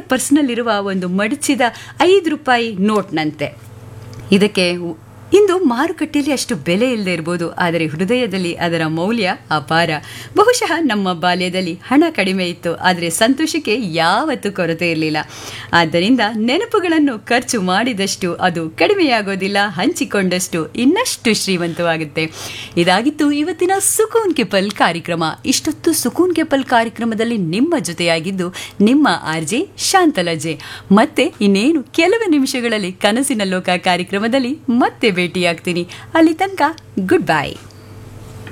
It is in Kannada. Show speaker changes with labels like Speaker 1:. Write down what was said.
Speaker 1: ಪರ್ಸ್ನಲ್ಲಿರುವ ಒಂದು ಮಡಚಿದ ಐದು ರೂಪಾಯಿ ನೋಟ್ನಂತೆ ಇದಕ್ಕೆ ಇಂದು ಮಾರುಕಟ್ಟೆಯಲ್ಲಿ ಅಷ್ಟು ಬೆಲೆ ಇಲ್ಲದೆ ಇರ್ಬೋದು ಆದರೆ ಹೃದಯದಲ್ಲಿ ಅದರ ಮೌಲ್ಯ ಅಪಾರ ಬಹುಶಃ ನಮ್ಮ ಬಾಲ್ಯದಲ್ಲಿ ಹಣ ಕಡಿಮೆ ಇತ್ತು ಆದರೆ ಸಂತೋಷಕ್ಕೆ ಯಾವತ್ತೂ ಕೊರತೆ ಇರಲಿಲ್ಲ ಆದ್ದರಿಂದ ನೆನಪುಗಳನ್ನು ಖರ್ಚು ಮಾಡಿದಷ್ಟು ಅದು ಕಡಿಮೆಯಾಗೋದಿಲ್ಲ ಹಂಚಿಕೊಂಡಷ್ಟು ಇನ್ನಷ್ಟು ಶ್ರೀಮಂತವಾಗುತ್ತೆ ಇದಾಗಿತ್ತು ಇವತ್ತಿನ ಸುಕೂನ್ ಕೆಪಲ್ ಕಾರ್ಯಕ್ರಮ ಇಷ್ಟೊತ್ತು ಸುಕೂನ್ ಕೆಪಲ್ ಕಾರ್ಯಕ್ರಮದಲ್ಲಿ ನಿಮ್ಮ ಜೊತೆಯಾಗಿದ್ದು ನಿಮ್ಮ ಆರ್ಜೆ ಶಾಂತಲಜೆ ಮತ್ತೆ ಇನ್ನೇನು ಕೆಲವು ನಿಮಿಷಗಳಲ್ಲಿ ಕನಸಿನ ಲೋಕ ಕಾರ್ಯಕ್ರಮದಲ್ಲಿ ಮತ್ತೆ ಭೇಟಿಯಾಗ್ತೀನಿ ಅಲ್ಲಿ ತನಕ ಗುಡ್ ಬೈ